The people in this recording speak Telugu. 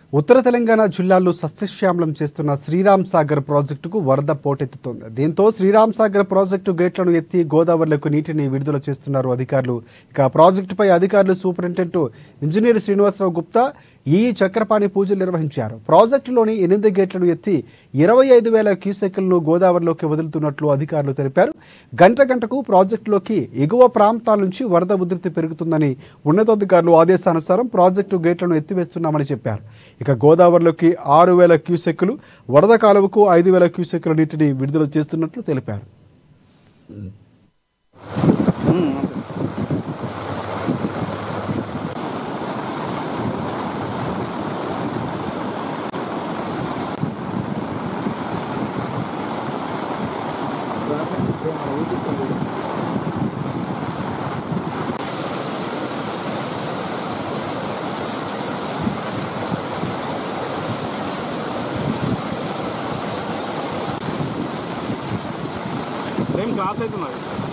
ఉత్తర తెలంగాణ జిల్లాల్లో సస్యశ్యామలం చేస్తున్న శ్రీరామ్ సాగర్ ప్రాజెక్టుకు వరద పోటెత్తుతోంది దీంతో శ్రీరామ్ సాగర్ ప్రాజెక్టు గేట్లను ఎత్తి గోదావరిలోకి నీటిని విడుదల చేస్తున్నారు అధికారులు ఇక ప్రాజెక్టుపై అధికారులు సూపరింటెండెంట్ ఇంజనీర్ శ్రీనివాసరావు గుప్తా ఈ చక్రపాణి పూజలు నిర్వహించారు ప్రాజెక్టులోని ఎనిమిది గేట్లను ఎత్తి ఇరవై ఐదు వేల క్యూసెక్లను గోదావరిలోకి వదులుతున్నట్లు అధికారులు తెలిపారు గంట గంటకు ప్రాజెక్టులోకి ఎగువ ప్రాంతాల నుంచి వరద ఉధృతి పెరుగుతుందని ఉన్నతాధికారులు ఆదేశానుసారం ప్రాజెక్టు గేట్లను ఎత్తివేస్తున్నామని చెప్పారు ఇక గోదావరిలోకి ఆరు వేల క్యూసెక్కులు వరద కాలువకు ఐదు వేల క్యూసెక్కుల నీటిని విడుదల చేస్తున్నట్లు తెలిపారు ఏం క్రాస్ అవుతున్నది